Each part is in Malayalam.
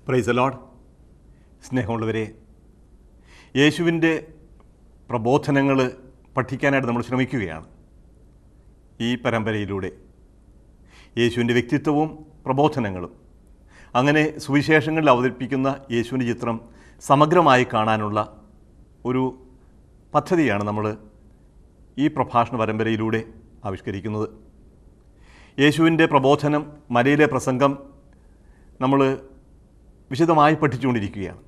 പ്രൈസ് ലോഡ് സ്നേഹമുള്ളവരെ യേശുവിൻ്റെ പ്രബോധനങ്ങൾ പഠിക്കാനായിട്ട് നമ്മൾ ശ്രമിക്കുകയാണ് ഈ പരമ്പരയിലൂടെ യേശുവിൻ്റെ വ്യക്തിത്വവും പ്രബോധനങ്ങളും അങ്ങനെ സുവിശേഷങ്ങളിൽ അവതരിപ്പിക്കുന്ന യേശുവിൻ്റെ ചിത്രം സമഗ്രമായി കാണാനുള്ള ഒരു പദ്ധതിയാണ് നമ്മൾ ഈ പ്രഭാഷണ പരമ്പരയിലൂടെ ആവിഷ്കരിക്കുന്നത് യേശുവിൻ്റെ പ്രബോധനം മലയിലെ പ്രസംഗം നമ്മൾ വിശദമായി പഠിച്ചുകൊണ്ടിരിക്കുകയാണ്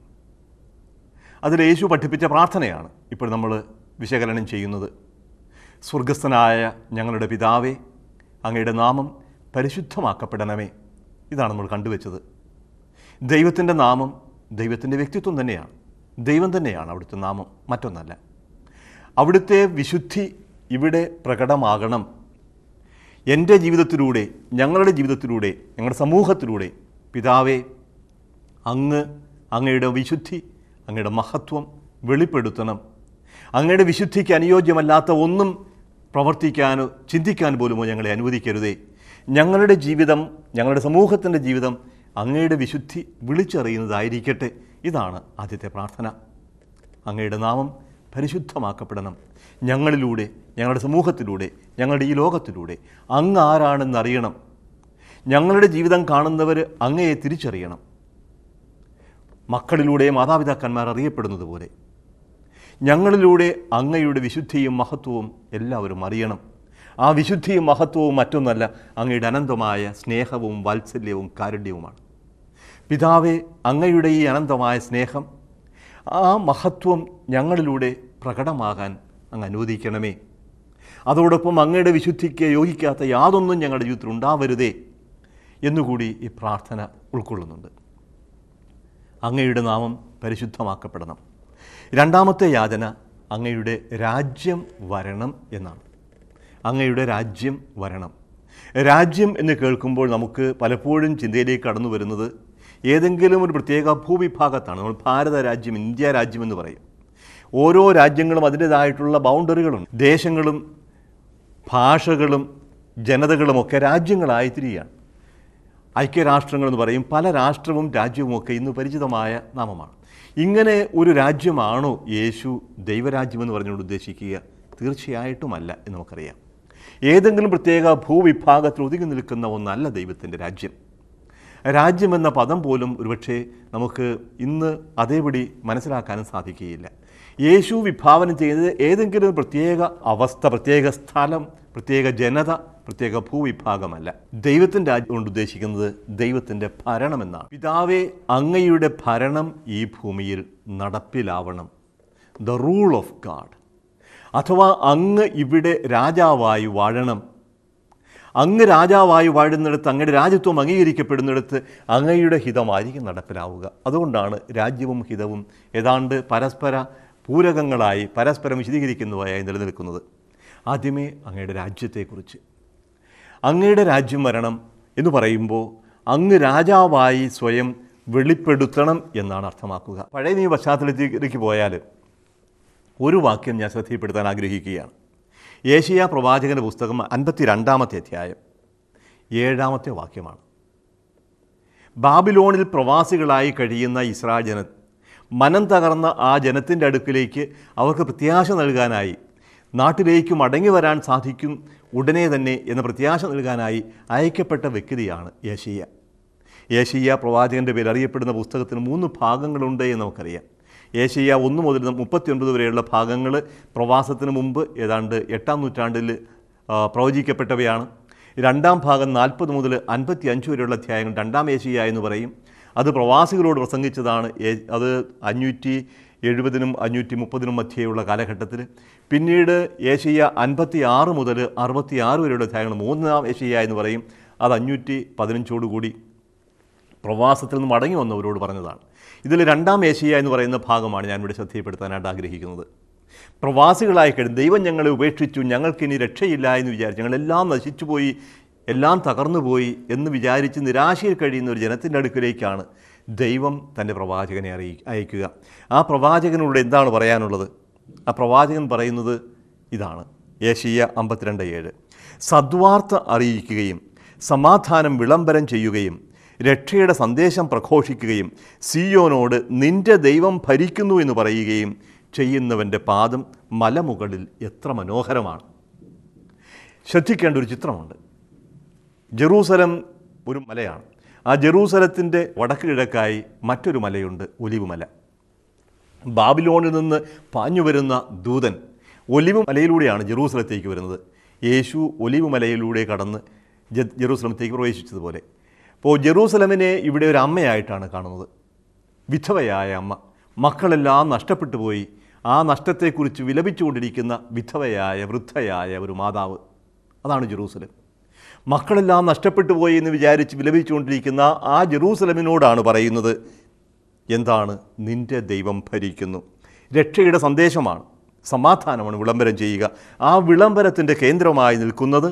അതിൽ യേശു പഠിപ്പിച്ച പ്രാർത്ഥനയാണ് ഇപ്പോൾ നമ്മൾ വിശകലനം ചെയ്യുന്നത് സ്വർഗസ്ഥനായ ഞങ്ങളുടെ പിതാവേ അങ്ങയുടെ നാമം പരിശുദ്ധമാക്കപ്പെടണമേ ഇതാണ് നമ്മൾ കണ്ടുവച്ചത് ദൈവത്തിൻ്റെ നാമം ദൈവത്തിൻ്റെ വ്യക്തിത്വം തന്നെയാണ് ദൈവം തന്നെയാണ് അവിടുത്തെ നാമം മറ്റൊന്നല്ല അവിടുത്തെ വിശുദ്ധി ഇവിടെ പ്രകടമാകണം എൻ്റെ ജീവിതത്തിലൂടെ ഞങ്ങളുടെ ജീവിതത്തിലൂടെ ഞങ്ങളുടെ സമൂഹത്തിലൂടെ പിതാവേ അങ്ങ് അങ്ങയുടെ വിശുദ്ധി അങ്ങയുടെ മഹത്വം വെളിപ്പെടുത്തണം അങ്ങയുടെ വിശുദ്ധിക്ക് അനുയോജ്യമല്ലാത്ത ഒന്നും പ്രവർത്തിക്കാനോ ചിന്തിക്കാൻ പോലുമോ ഞങ്ങളെ അനുവദിക്കരുതേ ഞങ്ങളുടെ ജീവിതം ഞങ്ങളുടെ സമൂഹത്തിൻ്റെ ജീവിതം അങ്ങയുടെ വിശുദ്ധി വിളിച്ചറിയുന്നതായിരിക്കട്ടെ ഇതാണ് ആദ്യത്തെ പ്രാർത്ഥന അങ്ങയുടെ നാമം പരിശുദ്ധമാക്കപ്പെടണം ഞങ്ങളിലൂടെ ഞങ്ങളുടെ സമൂഹത്തിലൂടെ ഞങ്ങളുടെ ഈ ലോകത്തിലൂടെ അങ്ങ് ആരാണെന്നറിയണം ഞങ്ങളുടെ ജീവിതം കാണുന്നവർ അങ്ങയെ തിരിച്ചറിയണം മക്കളിലൂടെ മാതാപിതാക്കന്മാർ അറിയപ്പെടുന്നത് പോലെ ഞങ്ങളിലൂടെ അങ്ങയുടെ വിശുദ്ധിയും മഹത്വവും എല്ലാവരും അറിയണം ആ വിശുദ്ധിയും മഹത്വവും മറ്റൊന്നല്ല അങ്ങയുടെ അനന്തമായ സ്നേഹവും വാത്സല്യവും കാരുണ്യവുമാണ് പിതാവെ അങ്ങയുടെ ഈ അനന്തമായ സ്നേഹം ആ മഹത്വം ഞങ്ങളിലൂടെ പ്രകടമാകാൻ അങ്ങ് അനുവദിക്കണമേ അതോടൊപ്പം അങ്ങയുടെ വിശുദ്ധിക്ക് യോജിക്കാത്ത യാതൊന്നും ഞങ്ങളുടെ ജീവിതത്തിൽ ഉണ്ടാവരുതേ എന്നുകൂടി ഈ പ്രാർത്ഥന ഉൾക്കൊള്ളുന്നുണ്ട് അങ്ങയുടെ നാമം പരിശുദ്ധമാക്കപ്പെടണം രണ്ടാമത്തെ യാതന അങ്ങയുടെ രാജ്യം വരണം എന്നാണ് അങ്ങയുടെ രാജ്യം വരണം രാജ്യം എന്ന് കേൾക്കുമ്പോൾ നമുക്ക് പലപ്പോഴും ചിന്തയിലേക്ക് കടന്നു വരുന്നത് ഏതെങ്കിലും ഒരു പ്രത്യേക ഭൂവിഭാഗത്താണ് നമ്മൾ ഭാരത രാജ്യം ഇന്ത്യ രാജ്യം എന്ന് പറയും ഓരോ രാജ്യങ്ങളും അതിൻ്റേതായിട്ടുള്ള ബൗണ്ടറികളും ദേശങ്ങളും ഭാഷകളും ജനതകളുമൊക്കെ രാജ്യങ്ങളായിത്തീരുകയാണ് ഐക്യരാഷ്ട്രങ്ങൾ എന്ന് പറയും പല രാഷ്ട്രവും രാജ്യവുമൊക്കെ ഇന്ന് പരിചിതമായ നാമമാണ് ഇങ്ങനെ ഒരു രാജ്യമാണോ യേശു ദൈവരാജ്യമെന്ന് പറഞ്ഞുകൊണ്ട് ഉദ്ദേശിക്കുക തീർച്ചയായിട്ടുമല്ല എന്ന് നമുക്കറിയാം ഏതെങ്കിലും പ്രത്യേക ഭൂവിഭാഗത്തിൽ ഒതുങ്ങി നിൽക്കുന്ന ഒന്നല്ല ദൈവത്തിൻ്റെ രാജ്യം രാജ്യമെന്ന പദം പോലും ഒരുപക്ഷെ നമുക്ക് ഇന്ന് അതേപടി മനസ്സിലാക്കാനും സാധിക്കുകയില്ല യേശു വിഭാവനം ചെയ്യുന്നത് ഏതെങ്കിലും പ്രത്യേക അവസ്ഥ പ്രത്യേക സ്ഥലം പ്രത്യേക ജനത പ്രത്യേക ഭൂവിഭാഗമല്ല ദൈവത്തിൻ്റെ രാജ്യം കൊണ്ട് ഉദ്ദേശിക്കുന്നത് ദൈവത്തിൻ്റെ ഭരണമെന്നാണ് പിതാവെ അങ്ങയുടെ ഭരണം ഈ ഭൂമിയിൽ നടപ്പിലാവണം ദ റൂൾ ഓഫ് ഗാഡ് അഥവാ അങ്ങ് ഇവിടെ രാജാവായി വാഴണം അങ്ങ് രാജാവായി വാഴുന്നിടത്ത് അങ്ങയുടെ രാജ്യത്വം അംഗീകരിക്കപ്പെടുന്നിടത്ത് അങ്ങയുടെ ഹിതമായിരിക്കും നടപ്പിലാവുക അതുകൊണ്ടാണ് രാജ്യവും ഹിതവും ഏതാണ്ട് പരസ്പര പൂരകങ്ങളായി പരസ്പരം വിശദീകരിക്കുന്നതായി നിലനിൽക്കുന്നത് ആദ്യമേ അങ്ങയുടെ രാജ്യത്തെക്കുറിച്ച് അങ്ങയുടെ രാജ്യം വരണം എന്ന് പറയുമ്പോൾ അങ്ങ് രാജാവായി സ്വയം വെളിപ്പെടുത്തണം എന്നാണ് അർത്ഥമാക്കുക പഴയ നിയമ പശ്ചാത്തലത്തിലേക്ക് പോയാൽ ഒരു വാക്യം ഞാൻ ശ്രദ്ധയിൽപ്പെടുത്താൻ ആഗ്രഹിക്കുകയാണ് ഏഷ്യ പ്രവാചകന്റെ പുസ്തകം അൻപത്തി രണ്ടാമത്തെ അധ്യായം ഏഴാമത്തെ വാക്യമാണ് ബാബിലോണിൽ പ്രവാസികളായി കഴിയുന്ന ഇസ്രായേൽ ജന മനം തകർന്ന ആ ജനത്തിൻ്റെ അടുക്കിലേക്ക് അവർക്ക് പ്രത്യാശ നൽകാനായി നാട്ടിലേക്ക് മടങ്ങി വരാൻ സാധിക്കും ഉടനെ തന്നെ എന്ന പ്രത്യാശ നൽകാനായി അയക്കപ്പെട്ട വ്യക്തിയാണ് യേശയ്യ യേശയ്യ പ്രവാചകൻ്റെ പേര് അറിയപ്പെടുന്ന പുസ്തകത്തിന് മൂന്ന് ഭാഗങ്ങളുണ്ട് എന്ന് നമുക്കറിയാം ഏഷ്യ ഒന്ന് മുതൽ മുപ്പത്തിയൊൻപത് വരെയുള്ള ഭാഗങ്ങൾ പ്രവാസത്തിന് മുമ്പ് ഏതാണ്ട് എട്ടാം നൂറ്റാണ്ടിൽ ആ, പ്രവചിക്കപ്പെട്ടവയാണ് രണ്ടാം ഭാഗം നാൽപ്പത് മുതൽ അൻപത്തി അഞ്ച് വരെയുള്ള അധ്യായങ്ങൾ രണ്ടാം ഏഷ്യ എന്ന് പറയും അത് പ്രവാസികളോട് പ്രസംഗിച്ചതാണ് ഏ- അത് അഞ്ഞൂറ്റി എഴുപതിനും അഞ്ഞൂറ്റി മുപ്പതിനും മധ്യേയുള്ള കാലഘട്ടത്തിൽ പിന്നീട് ഏഷ്യ അൻപത്തി ആറ് മുതൽ അറുപത്തി ആറ് വരെയുള്ള അധ്യായങ്ങൾ മൂന്നാം ഏഷ്യ എന്ന് പറയും അത് അഞ്ഞൂറ്റി പതിനഞ്ചോടുകൂടി പ്രവാസത്തിൽ നിന്ന് മടങ്ങി വന്നവരോട് പറഞ്ഞതാണ് ഇതിൽ രണ്ടാം ഏഷ്യ എന്ന് പറയുന്ന ഭാഗമാണ് ഞാൻ ഇവിടെ ശ്രദ്ധയിൽപ്പെടുത്താനായിട്ട് ആഗ്രഹിക്കുന്നത് പ്രവാസികളായി കഴിഞ്ഞ് ദൈവം ഞങ്ങളെ ഉപേക്ഷിച്ചു ഞങ്ങൾക്കിനി രക്ഷയില്ല എന്ന് വിചാരിച്ചു ഞങ്ങളെല്ലാം നശിച്ചുപോയി എല്ലാം തകർന്നുപോയി എന്ന് വിചാരിച്ച് നിരാശയിൽ കഴിയുന്ന ഒരു ജനത്തിൻ്റെ അടുക്കിലേക്കാണ് ദൈവം തൻ്റെ പ്രവാചകനെ അറിയി അയക്കുക ആ പ്രവാചകനോട് എന്താണ് പറയാനുള്ളത് ആ പ്രവാചകൻ പറയുന്നത് ഇതാണ് ഏഷ്യ അമ്പത്തിരണ്ട് ഏഴ് സദ്വാർത്ത അറിയിക്കുകയും സമാധാനം വിളംബരം ചെയ്യുകയും രക്ഷയുടെ സന്ദേശം പ്രഘോഷിക്കുകയും സിയോനോട് നിന്റെ ദൈവം ഭരിക്കുന്നു എന്ന് പറയുകയും ചെയ്യുന്നവൻ്റെ പാദം മലമുകളിൽ എത്ര മനോഹരമാണ് ശ്രദ്ധിക്കേണ്ട ഒരു ചിത്രമുണ്ട് ജെറൂസലം ഒരു മലയാണ് ആ ജെറൂസലത്തിൻ്റെ വടക്ക് കിഴക്കായി മറ്റൊരു മലയുണ്ട് ഒലിവ് മല ബാബിലോണിൽ നിന്ന് പാഞ്ഞു വരുന്ന ദൂതൻ ഒലിവ് മലയിലൂടെയാണ് ജെറൂസലത്തേക്ക് വരുന്നത് യേശു ഒലിവ് മലയിലൂടെ കടന്ന് ജെ- ജെറൂസലമത്തേക്ക് പ്രവേശിച്ചതുപോലെ അപ്പോൾ ജെറൂസലമിനെ ഇവിടെ ഒരു അമ്മയായിട്ടാണ് കാണുന്നത് വിധവയായ അമ്മ മക്കളെല്ലാം നഷ്ടപ്പെട്ടു പോയി ആ നഷ്ടത്തെക്കുറിച്ച് വിലപിച്ചുകൊണ്ടിരിക്കുന്ന വിധവയായ വൃദ്ധയായ ഒരു മാതാവ് അതാണ് ജെറൂസലം മക്കളെല്ലാം നഷ്ടപ്പെട്ടു പോയി എന്ന് വിചാരിച്ച് വിലപിച്ചുകൊണ്ടിരിക്കുന്ന ആ ജെറൂസലമിനോടാണ് പറയുന്നത് എന്താണ് നിന്റെ ദൈവം ഭരിക്കുന്നു രക്ഷയുടെ സന്ദേശമാണ് സമാധാനമാണ് വിളംബരം ചെയ്യുക ആ വിളംബരത്തിൻ്റെ കേന്ദ്രമായി നിൽക്കുന്നത്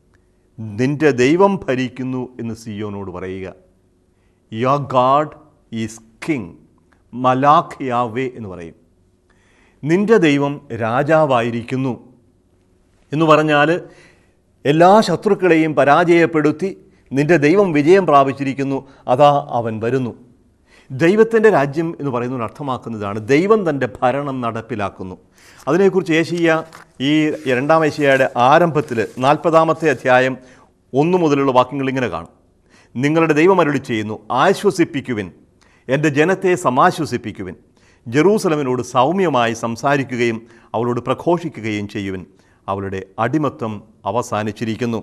നിന്റെ ദൈവം ഭരിക്കുന്നു എന്ന് സിയോനോട് പറയുക യുവർ ഗാഡ് ഈസ് കിങ് മലാഖ് യാവേ എന്ന് പറയും നിന്റെ ദൈവം രാജാവായിരിക്കുന്നു എന്ന് പറഞ്ഞാൽ എല്ലാ ശത്രുക്കളെയും പരാജയപ്പെടുത്തി നിന്റെ ദൈവം വിജയം പ്രാപിച്ചിരിക്കുന്നു അതാ അവൻ വരുന്നു ദൈവത്തിൻ്റെ രാജ്യം എന്ന് പറയുന്നത് അർത്ഥമാക്കുന്നതാണ് ദൈവം തൻ്റെ ഭരണം നടപ്പിലാക്കുന്നു അതിനെക്കുറിച്ച് ഏഷ്യ ഈ രണ്ടാം ഏഷ്യയുടെ ആരംഭത്തിൽ നാൽപ്പതാമത്തെ അധ്യായം ഒന്നു മുതലുള്ള വാക്യങ്ങൾ ഇങ്ങനെ കാണും നിങ്ങളുടെ ദൈവം അരുളി ചെയ്യുന്നു ആശ്വസിപ്പിക്കുവിൻ എൻ്റെ ജനത്തെ സമാശ്വസിപ്പിക്കുവിൻ ജെറൂസലമിനോട് സൗമ്യമായി സംസാരിക്കുകയും അവളോട് പ്രഘോഷിക്കുകയും ചെയ്യുവിൻ അവളുടെ അടിമത്തം അവസാനിച്ചിരിക്കുന്നു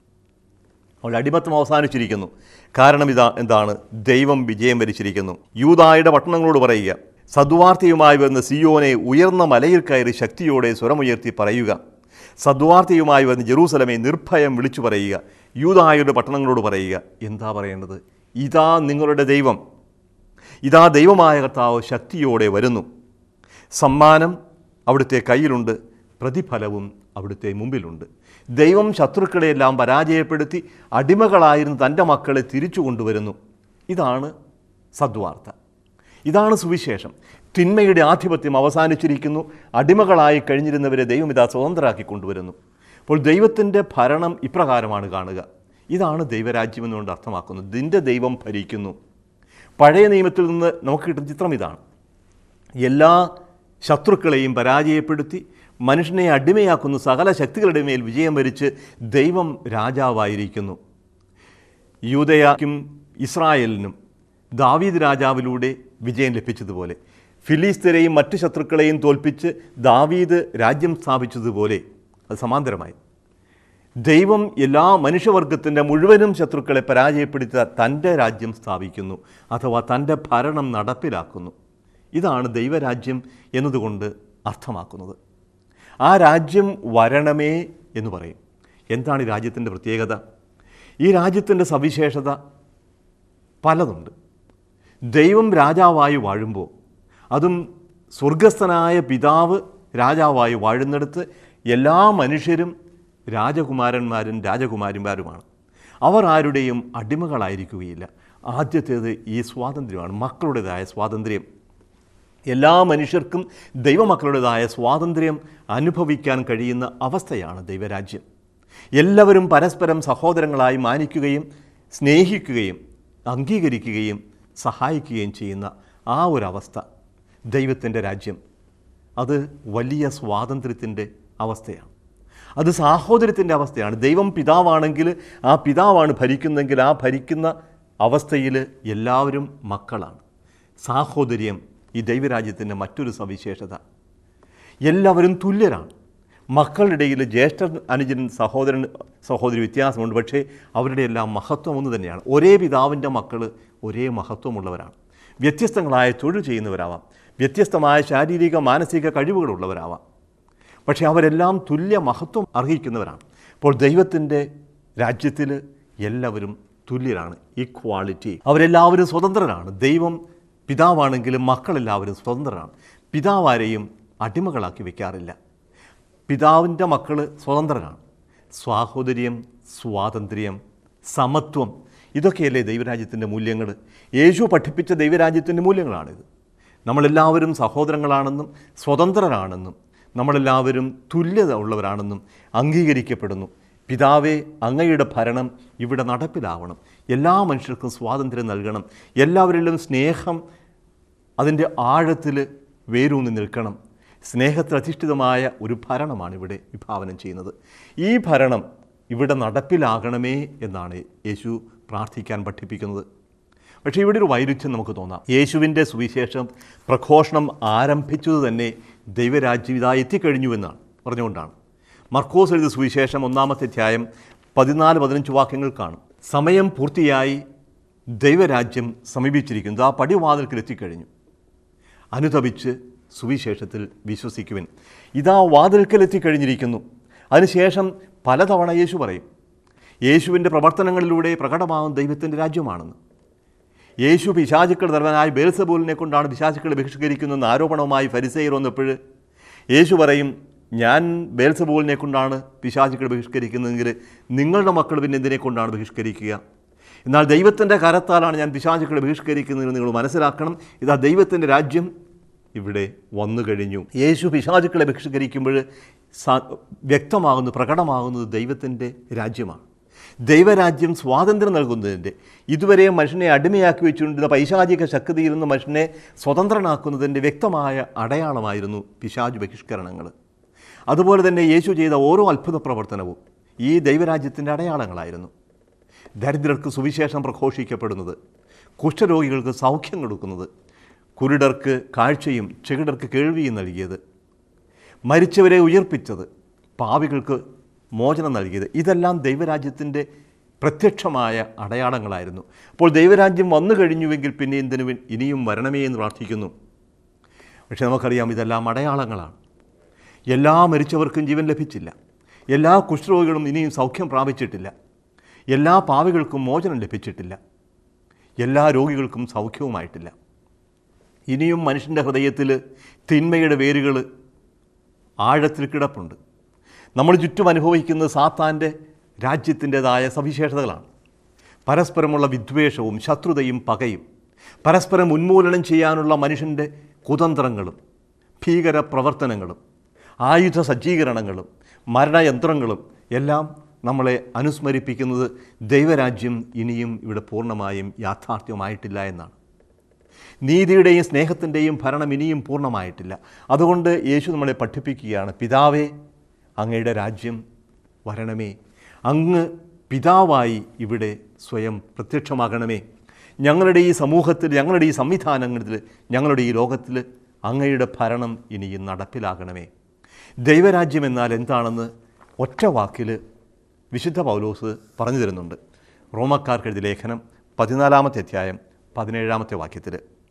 അവളുടെ അടിമത്തം അവസാനിച്ചിരിക്കുന്നു കാരണം ഇതാ എന്താണ് ദൈവം വിജയം വരിച്ചിരിക്കുന്നു യൂതായുടെ പട്ടണങ്ങളോട് പറയുക സദ്വാർത്തയുമായി വരുന്ന സിയോനെ ഉയർന്ന മലയിൽ കയറി ശക്തിയോടെ സ്വരമുയർത്തി പറയുക സദ്വാർത്തയുമായി വരുന്ന ജെറൂസലമെ നിർഭയം വിളിച്ചു പറയുക യൂതായുടെ പട്ടണങ്ങളോട് പറയുക എന്താ പറയേണ്ടത് ഇതാ നിങ്ങളുടെ ദൈവം ഇതാ ദൈവമായ കർത്താവ് ശക്തിയോടെ വരുന്നു സമ്മാനം അവിടുത്തെ കയ്യിലുണ്ട് പ്രതിഫലവും അവിടുത്തെ മുമ്പിലുണ്ട് ദൈവം ശത്രുക്കളെയെല്ലാം പരാജയപ്പെടുത്തി അടിമകളായിരുന്ന തൻ്റെ മക്കളെ തിരിച്ചു കൊണ്ടുവരുന്നു ഇതാണ് സദ്വാർത്ത ഇതാണ് സുവിശേഷം തിന്മയുടെ ആധിപത്യം അവസാനിച്ചിരിക്കുന്നു അടിമകളായി കഴിഞ്ഞിരുന്നവരെ ദൈവം ഇതാ സ്വതന്ത്രരാക്കി കൊണ്ടുവരുന്നു അപ്പോൾ ദൈവത്തിൻ്റെ ഭരണം ഇപ്രകാരമാണ് കാണുക ഇതാണ് ദൈവരാജ്യം എന്നുകൊണ്ട് അർത്ഥമാക്കുന്നത് നിന്റെ ദൈവം ഭരിക്കുന്നു പഴയ നിയമത്തിൽ നിന്ന് നമുക്ക് കിട്ടുന്ന ചിത്രം ഇതാണ് എല്ലാ ശത്രുക്കളെയും പരാജയപ്പെടുത്തി മനുഷ്യനെ അടിമയാക്കുന്ന സകല ശക്തികളുടെ മേൽ വിജയം വരിച്ച് ദൈവം രാജാവായിരിക്കുന്നു യൂതയാക്കും ഇസ്രായേലിനും ദാവീദ് രാജാവിലൂടെ വിജയം ലഭിച്ചതുപോലെ ഫിലിസ്തീനെയും മറ്റ് ശത്രുക്കളെയും തോൽപ്പിച്ച് ദാവീദ് രാജ്യം സ്ഥാപിച്ചതുപോലെ അത് സമാന്തരമായി ദൈവം എല്ലാ മനുഷ്യവർഗത്തിൻ്റെ മുഴുവനും ശത്രുക്കളെ പരാജയപ്പെടുത്തി തൻ്റെ രാജ്യം സ്ഥാപിക്കുന്നു അഥവാ തൻ്റെ ഭരണം നടപ്പിലാക്കുന്നു ഇതാണ് ദൈവരാജ്യം എന്നതുകൊണ്ട് അർത്ഥമാക്കുന്നത് ആ രാജ്യം വരണമേ എന്ന് പറയും എന്താണ് ഈ രാജ്യത്തിൻ്റെ പ്രത്യേകത ഈ രാജ്യത്തിൻ്റെ സവിശേഷത പലതുണ്ട് ദൈവം രാജാവായി വാഴുമ്പോൾ അതും സ്വർഗസ്ഥനായ പിതാവ് രാജാവായി വാഴുന്നിടത്ത് എല്ലാ മനുഷ്യരും രാജകുമാരന്മാരും രാജകുമാരിമാരുമാണ് അവർ ആരുടെയും അടിമകളായിരിക്കുകയില്ല ആദ്യത്തേത് ഈ സ്വാതന്ത്ര്യമാണ് മക്കളുടേതായ സ്വാതന്ത്ര്യം എല്ലാ മനുഷ്യർക്കും ദൈവമക്കളുടേതായ സ്വാതന്ത്ര്യം അനുഭവിക്കാൻ കഴിയുന്ന അവസ്ഥയാണ് ദൈവരാജ്യം എല്ലാവരും പരസ്പരം സഹോദരങ്ങളായി മാനിക്കുകയും സ്നേഹിക്കുകയും അംഗീകരിക്കുകയും സഹായിക്കുകയും ചെയ്യുന്ന ആ ഒരവസ്ഥ ദൈവത്തിൻ്റെ രാജ്യം അത് വലിയ സ്വാതന്ത്ര്യത്തിൻ്റെ അവസ്ഥയാണ് അത് സാഹോദര്യത്തിൻ്റെ അവസ്ഥയാണ് ദൈവം പിതാവാണെങ്കിൽ ആ പിതാവാണ് ഭരിക്കുന്നെങ്കിൽ ആ ഭരിക്കുന്ന അവസ്ഥയിൽ എല്ലാവരും മക്കളാണ് സാഹോദര്യം ഈ ദൈവരാജ്യത്തിൻ്റെ മറ്റൊരു സവിശേഷത എല്ലാവരും തുല്യരാണ് മക്കളുടെ ഇടയിൽ ജ്യേഷ്ഠ അനുജൻ സഹോദരൻ സഹോദരി വ്യത്യാസമുണ്ട് പക്ഷേ അവരുടെ എല്ലാം മഹത്വം ഒന്ന് തന്നെയാണ് ഒരേ പിതാവിൻ്റെ മക്കൾ ഒരേ മഹത്വമുള്ളവരാണ് വ്യത്യസ്തങ്ങളായ തൊഴിൽ ചെയ്യുന്നവരാവാം വ്യത്യസ്തമായ ശാരീരിക മാനസിക കഴിവുകളുള്ളവരാവാം പക്ഷേ അവരെല്ലാം തുല്യ മഹത്വം അർഹിക്കുന്നവരാണ് അപ്പോൾ ദൈവത്തിൻ്റെ രാജ്യത്തിൽ എല്ലാവരും തുല്യരാണ് ഈക്വാളിറ്റി അവരെല്ലാവരും സ്വതന്ത്രരാണ് ദൈവം പിതാവാണെങ്കിലും മക്കളെല്ലാവരും സ്വതന്ത്രരാണ് പിതാവാരെയും അടിമകളാക്കി വെക്കാറില്ല പിതാവിൻ്റെ മക്കൾ സ്വതന്ത്രരാണ് സ്വാഹോദര്യം സ്വാതന്ത്ര്യം സമത്വം ഇതൊക്കെയല്ലേ ദൈവരാജ്യത്തിൻ്റെ മൂല്യങ്ങൾ യേശു പഠിപ്പിച്ച ദൈവരാജ്യത്തിൻ്റെ മൂല്യങ്ങളാണിത് നമ്മളെല്ലാവരും സഹോദരങ്ങളാണെന്നും സ്വതന്ത്രരാണെന്നും നമ്മളെല്ലാവരും തുല്യത ഉള്ളവരാണെന്നും അംഗീകരിക്കപ്പെടുന്നു പിതാവേ അങ്ങയുടെ ഭരണം ഇവിടെ നടപ്പിലാവണം എല്ലാ മനുഷ്യർക്കും സ്വാതന്ത്ര്യം നൽകണം എല്ലാവരിലും സ്നേഹം അതിൻ്റെ ആഴത്തിൽ വേരൂന്നി നിൽക്കണം സ്നേഹത്തിൽ അധിഷ്ഠിതമായ ഒരു ഭരണമാണ് ഇവിടെ വിഭാവനം ചെയ്യുന്നത് ഈ ഭരണം ഇവിടെ നടപ്പിലാകണമേ എന്നാണ് യേശു പ്രാർത്ഥിക്കാൻ പഠിപ്പിക്കുന്നത് പക്ഷേ ഇവിടെ ഒരു വൈരുദ്ധ്യം നമുക്ക് തോന്നാം യേശുവിൻ്റെ സുവിശേഷം പ്രഘോഷണം ആരംഭിച്ചത് തന്നെ ദൈവരാജ്യം ഇതാ എത്തിക്കഴിഞ്ഞുവെന്നാണ് പറഞ്ഞുകൊണ്ടാണ് മർക്കോസ് എഴുതിയ സുവിശേഷം ഒന്നാമത്തെ അധ്യായം പതിനാല് പതിനഞ്ച് വാക്യങ്ങൾ കാണും സമയം പൂർത്തിയായി ദൈവരാജ്യം സമീപിച്ചിരിക്കുന്നത് ആ പടിവാതിൽക്കൽ എത്തിക്കഴിഞ്ഞു അനുതപിച്ച് സുവിശേഷത്തിൽ വിശ്വസിക്കുവിൻ ഇതാ വാതിൽക്കൽ എത്തിക്കഴിഞ്ഞിരിക്കുന്നു അതിനുശേഷം പലതവണ യേശു പറയും യേശുവിൻ്റെ പ്രവർത്തനങ്ങളിലൂടെ പ്രകടമാകും ദൈവത്തിൻ്റെ രാജ്യമാണെന്ന് യേശു പിശാചുക്കൾ തലവനായ ബേൽസബൂലിനെ കൊണ്ടാണ് പിശാചുക്കളെ ബഹിഷ്കരിക്കുന്നതെന്ന് ആരോപണവുമായി ഫരിസെയർ വന്നപ്പോൾ യേശു പറയും ഞാൻ ബേൽസബൂലിനെ കൊണ്ടാണ് പിശാചുക്കളെ ബഹിഷ്കരിക്കുന്നതെങ്കിൽ നിങ്ങളുടെ മക്കൾ പിന്നെ എന്തിനെ കൊണ്ടാണ് ബഹിഷ്കരിക്കുക എന്നാൽ ദൈവത്തിൻ്റെ കരത്താലാണ് ഞാൻ പിശാചുക്കളെ ബഹിഷ്കരിക്കുന്നതെന്ന് നിങ്ങൾ മനസ്സിലാക്കണം ഇതാ ദൈവത്തിൻ്റെ രാജ്യം ഇവിടെ വന്നു കഴിഞ്ഞു യേശു പിശാചുക്കളെ ബഹിഷ്കരിക്കുമ്പോൾ സ- വ്യക്തമാകുന്നു പ്രകടമാകുന്നത് ദൈവത്തിൻ്റെ രാജ്യമാണ് ദൈവരാജ്യം സ്വാതന്ത്ര്യം നൽകുന്നതിൻ്റെ ഇതുവരെ മനുഷ്യനെ അടിമയാക്കി വെച്ചുകൊണ്ടിരുന്ന പൈശാചിക ശക്തിയിൽ നിന്ന് മനുഷ്യനെ സ്വതന്ത്രനാക്കുന്നതിൻ്റെ വ്യക്തമായ അടയാളമായിരുന്നു പിശാചു ബഹിഷ്കരണങ്ങൾ അതുപോലെ തന്നെ യേശു ചെയ്ത ഓരോ അത്ഭുത പ്രവർത്തനവും ഈ ദൈവരാജ്യത്തിൻ്റെ അടയാളങ്ങളായിരുന്നു ദരിദ്രർക്ക് സുവിശേഷം പ്രഘോഷിക്കപ്പെടുന്നത് കുഷ്ഠരോഗികൾക്ക് സൗഖ്യം കൊടുക്കുന്നത് കുരുടർക്ക് കാഴ്ചയും ചെകിടർക്ക് കേൾവിയും നൽകിയത് മരിച്ചവരെ ഉയർപ്പിച്ചത് പാവികൾക്ക് മോചനം നൽകിയത് ഇതെല്ലാം ദൈവരാജ്യത്തിൻ്റെ പ്രത്യക്ഷമായ അടയാളങ്ങളായിരുന്നു അപ്പോൾ ദൈവരാജ്യം വന്നു കഴിഞ്ഞുവെങ്കിൽ പിന്നെ എന്തിനു വേ- ഇനിയും വരണമേ എന്ന് പ്രാർത്ഥിക്കുന്നു പക്ഷേ നമുക്കറിയാം ഇതെല്ലാം അടയാളങ്ങളാണ് എല്ലാ മരിച്ചവർക്കും ജീവൻ ലഭിച്ചില്ല എല്ലാ കുഷ്ഠരോഗികളും ഇനിയും സൗഖ്യം പ്രാപിച്ചിട്ടില്ല എല്ലാ പാവികൾക്കും മോചനം ലഭിച്ചിട്ടില്ല എല്ലാ രോഗികൾക്കും സൗഖ്യവുമായിട്ടില്ല ഇനിയും മനുഷ്യൻ്റെ ഹൃദയത്തിൽ തിന്മയുടെ വേരുകൾ ആഴത്തിൽ കിടപ്പുണ്ട് നമ്മൾ ചുറ്റും അനുഭവിക്കുന്നത് സാത്താൻ്റെ രാജ്യത്തിൻ്റെതായ സവിശേഷതകളാണ് പരസ്പരമുള്ള വിദ്വേഷവും ശത്രുതയും പകയും പരസ്പരം ഉന്മൂലനം ചെയ്യാനുള്ള മനുഷ്യൻ്റെ കുതന്ത്രങ്ങളും ഭീകര പ്രവർത്തനങ്ങളും ആയുധ സജ്ജീകരണങ്ങളും മരണയന്ത്രങ്ങളും എല്ലാം നമ്മളെ അനുസ്മരിപ്പിക്കുന്നത് ദൈവരാജ്യം ഇനിയും ഇവിടെ പൂർണ്ണമായും യാഥാർത്ഥ്യമായിട്ടില്ല എന്നാണ് നീതിയുടെയും സ്നേഹത്തിൻ്റെയും ഭരണം ഇനിയും പൂർണ്ണമായിട്ടില്ല അതുകൊണ്ട് യേശു നമ്മളെ പഠിപ്പിക്കുകയാണ് പിതാവേ അങ്ങയുടെ രാജ്യം വരണമേ അങ്ങ് പിതാവായി ഇവിടെ സ്വയം പ്രത്യക്ഷമാകണമേ ഞങ്ങളുടെ ഈ സമൂഹത്തിൽ ഞങ്ങളുടെ ഈ സംവിധാനങ്ങളിൽ ഞങ്ങളുടെ ഈ ലോകത്തിൽ അങ്ങയുടെ ഭരണം ഇനിയും നടപ്പിലാകണമേ ദൈവരാജ്യം എന്നാൽ എന്താണെന്ന് ഒറ്റ വാക്കിൽ വിശുദ്ധ പൗലോസ് പറഞ്ഞു തരുന്നുണ്ട് റോമക്കാർക്കെഴുതിയ ലേഖനം പതിനാലാമത്തെ അധ്യായം പതിനേഴാമത്തെ വാക്യത്തിൽ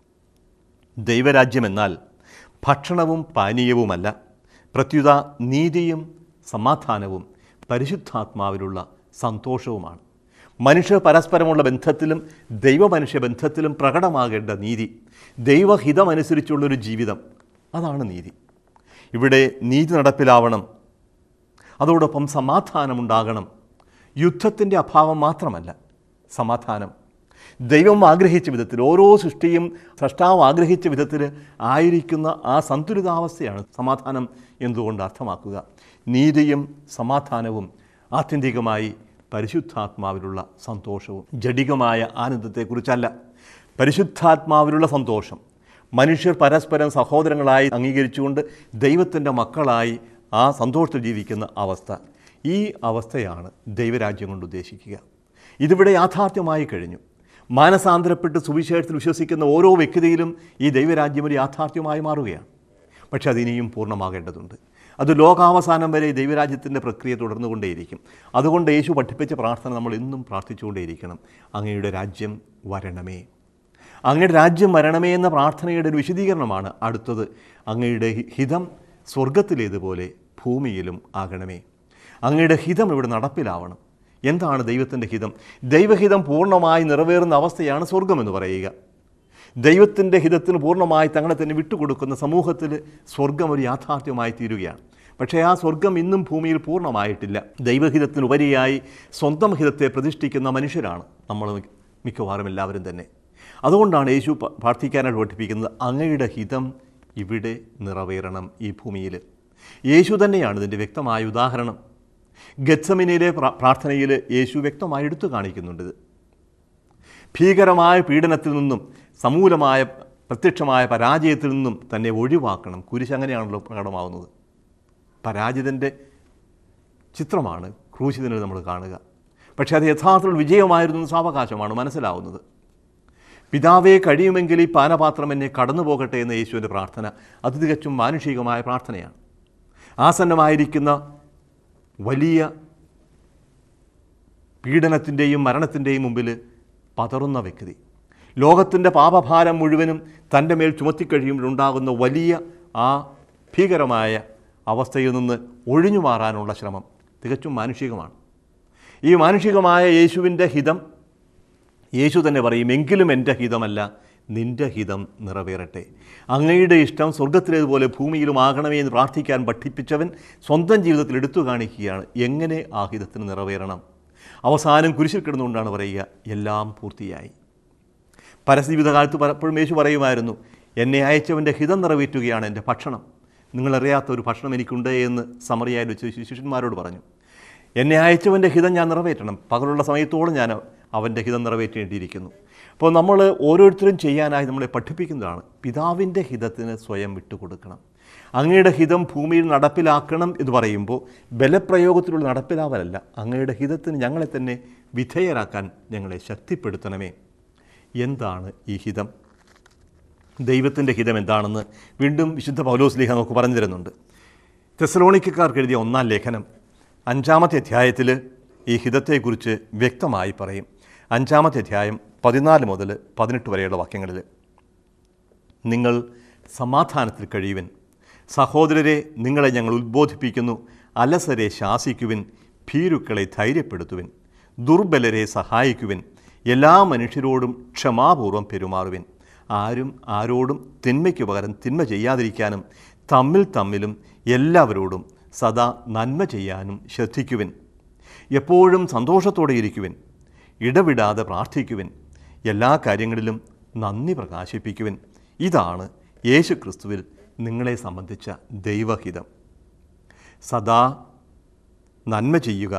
ദൈവരാജ്യം എന്നാൽ ഭക്ഷണവും പാനീയവുമല്ല പ്രത്യുത നീതിയും സമാധാനവും പരിശുദ്ധാത്മാവിലുള്ള സന്തോഷവുമാണ് മനുഷ്യ പരസ്പരമുള്ള ബന്ധത്തിലും ദൈവമനുഷ്യ ബന്ധത്തിലും പ്രകടമാകേണ്ട നീതി ദൈവഹിതമനുസരിച്ചുള്ളൊരു ജീവിതം അതാണ് നീതി ഇവിടെ നീതി നടപ്പിലാവണം അതോടൊപ്പം സമാധാനമുണ്ടാകണം യുദ്ധത്തിൻ്റെ അഭാവം മാത്രമല്ല സമാധാനം ദൈവം ആഗ്രഹിച്ച വിധത്തിൽ ഓരോ സൃഷ്ടിയും സൃഷ്ടാവ് ആഗ്രഹിച്ച വിധത്തിൽ ആയിരിക്കുന്ന ആ സന്തുലിതാവസ്ഥയാണ് സമാധാനം എന്തുകൊണ്ട് അർത്ഥമാക്കുക നീതിയും സമാധാനവും ആത്യന്തികമായി പരിശുദ്ധാത്മാവിലുള്ള സന്തോഷവും ജഡികമായ ആനന്ദത്തെക്കുറിച്ചല്ല പരിശുദ്ധാത്മാവിലുള്ള സന്തോഷം മനുഷ്യർ പരസ്പരം സഹോദരങ്ങളായി അംഗീകരിച്ചുകൊണ്ട് ദൈവത്തിൻ്റെ മക്കളായി ആ സന്തോഷത്തിൽ ജീവിക്കുന്ന അവസ്ഥ ഈ അവസ്ഥയാണ് ദൈവരാജ്യം കൊണ്ട് ഉദ്ദേശിക്കുക ഇതിവിടെ യാഥാർത്ഥ്യമായി കഴിഞ്ഞു മാനസാന്തരപ്പെട്ട് സുവിശേഷത്തിൽ വിശ്വസിക്കുന്ന ഓരോ വ്യക്തിയിലും ഈ ദൈവരാജ്യം ഒരു യാഥാർത്ഥ്യമായി മാറുകയാണ് പക്ഷെ അതിനിയും പൂർണ്ണമാകേണ്ടതുണ്ട് അത് ലോകാവസാനം വരെ ഈ ദൈവരാജ്യത്തിൻ്റെ പ്രക്രിയ തുടർന്നുകൊണ്ടേയിരിക്കും അതുകൊണ്ട് യേശു പഠിപ്പിച്ച പ്രാർത്ഥന നമ്മൾ എന്നും പ്രാർത്ഥിച്ചുകൊണ്ടേയിരിക്കണം അങ്ങയുടെ രാജ്യം വരണമേ അങ്ങയുടെ രാജ്യം വരണമേ എന്ന പ്രാർത്ഥനയുടെ ഒരു വിശദീകരണമാണ് അടുത്തത് അങ്ങയുടെ ഹി- ഹിതം സ്വർഗത്തിലേതുപോലെ ഭൂമിയിലും ആകണമേ അങ്ങയുടെ ഹിതം ഇവിടെ നടപ്പിലാവണം എന്താണ് ദൈവത്തിൻ്റെ ഹിതം ദൈവഹിതം പൂർണ്ണമായി നിറവേറുന്ന അവസ്ഥയാണ് സ്വർഗമെന്ന് പറയുക ദൈവത്തിൻ്റെ ഹിതത്തിന് പൂർണ്ണമായി തങ്ങളെ തന്നെ വിട്ടുകൊടുക്കുന്ന സമൂഹത്തിൽ സ്വർഗം ഒരു യാഥാർത്ഥ്യമായി തീരുകയാണ് പക്ഷേ ആ സ്വർഗം ഇന്നും ഭൂമിയിൽ പൂർണ്ണമായിട്ടില്ല ദൈവഹിതത്തിനുപരിയായി സ്വന്തം ഹിതത്തെ പ്രതിഷ്ഠിക്കുന്ന മനുഷ്യരാണ് നമ്മൾ മിക്ക- മിക്കവാറും എല്ലാവരും തന്നെ അതുകൊണ്ടാണ് യേശു പ- പ്രാർത്ഥിക്കാനായിട്ട് പഠിപ്പിക്കുന്നത് അങ്ങയുടെ ഹിതം ഇവിടെ നിറവേറണം ഈ ഭൂമിയിൽ യേശു തന്നെയാണ് ഇതിൻ്റെ വ്യക്തമായ ഉദാഹരണം ഗത്സമിനിയിലെ പ്രാ- പ്രാർത്ഥനയിൽ യേശു വ്യക്തമായി എടുത്തു കാണിക്കുന്നുണ്ട് ഇത് ഭീകരമായ പീഡനത്തിൽ നിന്നും സമൂലമായ പ്രത്യക്ഷമായ പരാജയത്തിൽ നിന്നും തന്നെ ഒഴിവാക്കണം കുരിശ് അങ്ങനെയാണല്ലോ പ്രകടമാവുന്നത് പരാജിതൻ്റെ ചിത്രമാണ് ക്രൂശിതനിൽ നമ്മൾ കാണുക പക്ഷേ അത് യഥാർത്ഥത്തിൽ വിജയമായിരുന്നു സാവകാശമാണ് മനസ്സിലാവുന്നത് പിതാവേ കഴിയുമെങ്കിൽ ഈ പാനപാത്രം എന്നെ കടന്നു പോകട്ടെ എന്ന യേശുവിൻ്റെ പ്രാർത്ഥന അത് തികച്ചും മാനുഷികമായ പ്രാർത്ഥനയാണ് ആസന്നമായിരിക്കുന്ന വലിയ പീഡനത്തിൻ്റെയും മരണത്തിൻ്റെയും മുമ്പിൽ പതറുന്ന വ്യക്തി ലോകത്തിൻ്റെ പാപഭാരം മുഴുവനും തൻ്റെ മേൽ ചുമത്തിക്കഴിയുമ്പോഴുണ്ടാകുന്ന വലിയ ആ ഭീകരമായ അവസ്ഥയിൽ നിന്ന് ഒഴിഞ്ഞു മാറാനുള്ള ശ്രമം തികച്ചും മാനുഷികമാണ് ഈ മാനുഷികമായ യേശുവിൻ്റെ ഹിതം യേശു തന്നെ പറയും എങ്കിലും എൻ്റെ ഹിതമല്ല നിൻ്റെ ഹിതം നിറവേറട്ടെ അങ്ങയുടെ ഇഷ്ടം സ്വർഗത്തിലേതുപോലെ ഭൂമിയിലും ആകണമേ എന്ന് പ്രാർത്ഥിക്കാൻ പഠിപ്പിച്ചവൻ സ്വന്തം ജീവിതത്തിൽ എടുത്തു കാണിക്കുകയാണ് എങ്ങനെ ആ ഹിതത്തിന് നിറവേറണം അവസാനം കുരിശിൽ കിടന്നുകൊണ്ടാണ് പറയുക എല്ലാം പൂർത്തിയായി പരസ്യജീവിതകാലത്ത് പലപ്പോഴും യേശു പറയുമായിരുന്നു എന്നെ അയച്ചവൻ്റെ ഹിതം നിറവേറ്റുകയാണ് എൻ്റെ ഭക്ഷണം നിങ്ങളറിയാത്ത ഒരു ഭക്ഷണം എനിക്കുണ്ട് എന്ന് സമറിയായി വെച്ച് ശിഷ്യന്മാരോട് പറഞ്ഞു എന്നെ അയച്ചവൻ്റെ ഹിതം ഞാൻ നിറവേറ്റണം പകലുള്ള സമയത്തോളം ഞാൻ അവൻ്റെ ഹിതം നിറവേറ്റേണ്ടിയിരിക്കുന്നു അപ്പോൾ നമ്മൾ ഓരോരുത്തരും ചെയ്യാനായി നമ്മളെ പഠിപ്പിക്കുന്നതാണ് പിതാവിൻ്റെ ഹിതത്തിന് സ്വയം വിട്ടുകൊടുക്കണം അങ്ങയുടെ ഹിതം ഭൂമിയിൽ നടപ്പിലാക്കണം എന്ന് പറയുമ്പോൾ ബലപ്രയോഗത്തിലുള്ള നടപ്പിലാവലല്ല അങ്ങയുടെ ഹിതത്തിന് ഞങ്ങളെ തന്നെ വിധേയരാക്കാൻ ഞങ്ങളെ ശക്തിപ്പെടുത്തണമേ എന്താണ് ഈ ഹിതം ദൈവത്തിൻ്റെ ഹിതം എന്താണെന്ന് വീണ്ടും വിശുദ്ധ പൗലോസ് ലേഖ നമുക്ക് പറഞ്ഞു തരുന്നുണ്ട് തെസലോണിക്കാർക്ക് എഴുതിയ ഒന്നാം ലേഖനം അഞ്ചാമത്തെ അധ്യായത്തിൽ ഈ ഹിതത്തെക്കുറിച്ച് വ്യക്തമായി പറയും അഞ്ചാമത്തെ അധ്യായം പതിനാല് മുതൽ പതിനെട്ട് വരെയുള്ള വാക്യങ്ങളിൽ നിങ്ങൾ സമാധാനത്തിൽ കഴിയുവൻ സഹോദരരെ നിങ്ങളെ ഞങ്ങൾ ഉദ്ബോധിപ്പിക്കുന്നു അലസരെ ശാസിക്കുവിൻ ഭീരുക്കളെ ധൈര്യപ്പെടുത്തുവിൻ ദുർബലരെ സഹായിക്കുവിൻ എല്ലാ മനുഷ്യരോടും ക്ഷമാപൂർവം പെരുമാറുവിൻ ആരും ആരോടും തിന്മയ്ക്ക് പകരം തിന്മ ചെയ്യാതിരിക്കാനും തമ്മിൽ തമ്മിലും എല്ലാവരോടും സദാ നന്മ ചെയ്യാനും ശ്രദ്ധിക്കുവിൻ എപ്പോഴും സന്തോഷത്തോടെ ഇരിക്കുവിൻ ഇടവിടാതെ പ്രാർത്ഥിക്കുവിൻ എല്ലാ കാര്യങ്ങളിലും നന്ദി പ്രകാശിപ്പിക്കുവിൻ ഇതാണ് യേശു ക്രിസ്തുവിൽ നിങ്ങളെ സംബന്ധിച്ച ദൈവഹിതം സദാ നന്മ ചെയ്യുക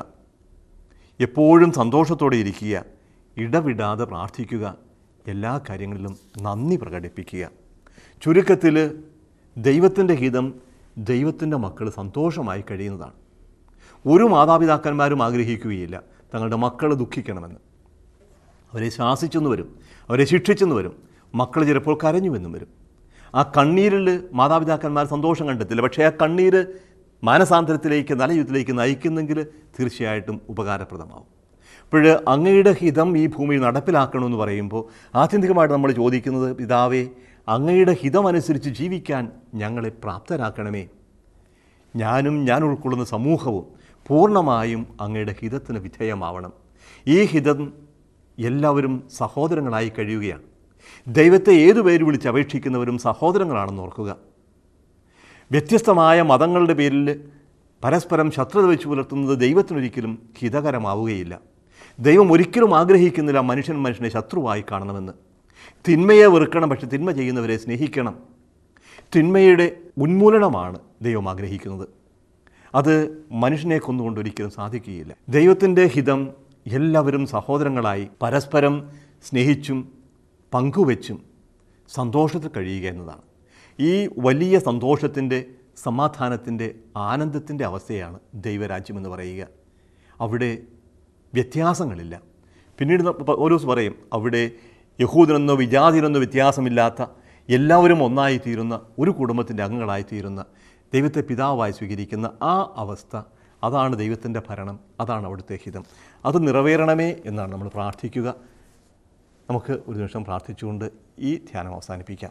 എപ്പോഴും സന്തോഷത്തോടെ ഇരിക്കുക ഇടവിടാതെ പ്രാർത്ഥിക്കുക എല്ലാ കാര്യങ്ങളിലും നന്ദി പ്രകടിപ്പിക്കുക ചുരുക്കത്തിൽ ദൈവത്തിൻ്റെ ഹിതം ദൈവത്തിൻ്റെ മക്കൾ സന്തോഷമായി കഴിയുന്നതാണ് ഒരു മാതാപിതാക്കന്മാരും ആഗ്രഹിക്കുകയില്ല തങ്ങളുടെ മക്കൾ ദുഃഖിക്കണമെന്ന് അവരെ ശാസിച്ചെന്ന് വരും അവരെ ശിക്ഷിച്ചെന്ന് വരും മക്കൾ ചിലപ്പോൾ കരഞ്ഞുവെന്നും വരും ആ കണ്ണീരിൽ മാതാപിതാക്കന്മാർ സന്തോഷം കണ്ടെത്തില്ല പക്ഷേ ആ കണ്ണീര് മാനസാന്തരത്തിലേക്ക് നല്ല ജീവിതത്തിലേക്ക് നയിക്കുന്നെങ്കിൽ തീർച്ചയായിട്ടും ഉപകാരപ്രദമാവും അപ്പോൾ അങ്ങയുടെ ഹിതം ഈ ഭൂമിയിൽ നടപ്പിലാക്കണമെന്ന് പറയുമ്പോൾ ആത്യന്തികമായിട്ട് നമ്മൾ ചോദിക്കുന്നത് പിതാവേ അങ്ങയുടെ ഹിതമനുസരിച്ച് ജീവിക്കാൻ ഞങ്ങളെ പ്രാപ്തരാക്കണമേ ഞാനും ഞാൻ ഉൾക്കൊള്ളുന്ന സമൂഹവും പൂർണ്ണമായും അങ്ങയുടെ ഹിതത്തിന് വിധേയമാവണം ഈ ഹിതം എല്ലാവരും സഹോദരങ്ങളായി കഴിയുകയാണ് ദൈവത്തെ ഏതു പേര് വിളിച്ച് അപേക്ഷിക്കുന്നവരും സഹോദരങ്ങളാണെന്ന് ഓർക്കുക വ്യത്യസ്തമായ മതങ്ങളുടെ പേരിൽ പരസ്പരം ശത്രുത വെച്ച് പുലർത്തുന്നത് ദൈവത്തിനൊരിക്കലും ഹിതകരമാവുകയില്ല ദൈവം ഒരിക്കലും ആഗ്രഹിക്കുന്നില്ല മനുഷ്യൻ മനുഷ്യനെ ശത്രുവായി കാണണമെന്ന് തിന്മയെ വെറുക്കണം പക്ഷെ തിന്മ ചെയ്യുന്നവരെ സ്നേഹിക്കണം തിന്മയുടെ ഉന്മൂലനമാണ് ദൈവം ആഗ്രഹിക്കുന്നത് അത് മനുഷ്യനെ കൊന്നുകൊണ്ട് ഒരിക്കലും സാധിക്കുകയില്ല ദൈവത്തിൻ്റെ ഹിതം എല്ലാവരും സഹോദരങ്ങളായി പരസ്പരം സ്നേഹിച്ചും പങ്കുവെച്ചും സന്തോഷത്തിൽ കഴിയുക എന്നതാണ് ഈ വലിയ സന്തോഷത്തിൻ്റെ സമാധാനത്തിൻ്റെ ആനന്ദത്തിൻ്റെ അവസ്ഥയാണ് ദൈവരാജ്യമെന്ന് പറയുക അവിടെ വ്യത്യാസങ്ങളില്ല പിന്നീട് ഓരോ ദിവസം പറയും അവിടെ യഹൂദനെന്നോ വിജാതിനെന്നോ വ്യത്യാസമില്ലാത്ത എല്ലാവരും ഒന്നായി തീരുന്ന ഒരു കുടുംബത്തിൻ്റെ അംഗങ്ങളായി തീരുന്ന ദൈവത്തെ പിതാവായി സ്വീകരിക്കുന്ന ആ അവസ്ഥ അതാണ് ദൈവത്തിൻ്റെ ഭരണം അതാണ് അവിടുത്തെ ഹിതം അത് നിറവേറണമേ എന്നാണ് നമ്മൾ പ്രാർത്ഥിക്കുക നമുക്ക് ഒരു നിമിഷം പ്രാർത്ഥിച്ചുകൊണ്ട് ഈ ധ്യാനം അവസാനിപ്പിക്കാം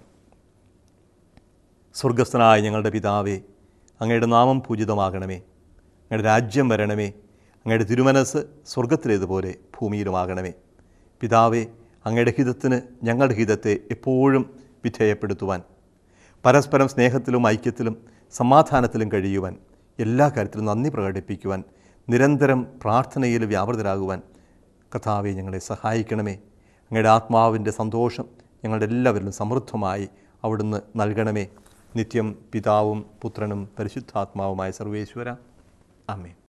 സ്വർഗസ്ഥനായ ഞങ്ങളുടെ പിതാവേ അങ്ങയുടെ നാമം പൂജിതമാകണമേ അങ്ങയുടെ രാജ്യം വരണമേ അങ്ങയുടെ തിരുമനസ് സ്വർഗത്തിലേതുപോലെ ഭൂമിയിലുമാകണമേ പിതാവേ അങ്ങയുടെ ഹിതത്തിന് ഞങ്ങളുടെ ഹിതത്തെ എപ്പോഴും വിധേയപ്പെടുത്തുവാൻ പരസ്പരം സ്നേഹത്തിലും ഐക്യത്തിലും സമാധാനത്തിലും കഴിയുവാൻ എല്ലാ കാര്യത്തിലും നന്ദി പ്രകടിപ്പിക്കുവാൻ നിരന്തരം പ്രാർത്ഥനയിൽ വ്യാപൃതരാകുവാൻ കഥാവെ ഞങ്ങളെ സഹായിക്കണമേ അങ്ങയുടെ ആത്മാവിൻ്റെ സന്തോഷം ഞങ്ങളുടെ എല്ലാവരിലും സമൃദ്ധമായി അവിടുന്ന് നൽകണമേ നിത്യം പിതാവും പുത്രനും പരിശുദ്ധാത്മാവുമായ സർവേശ്വര അമ്മേ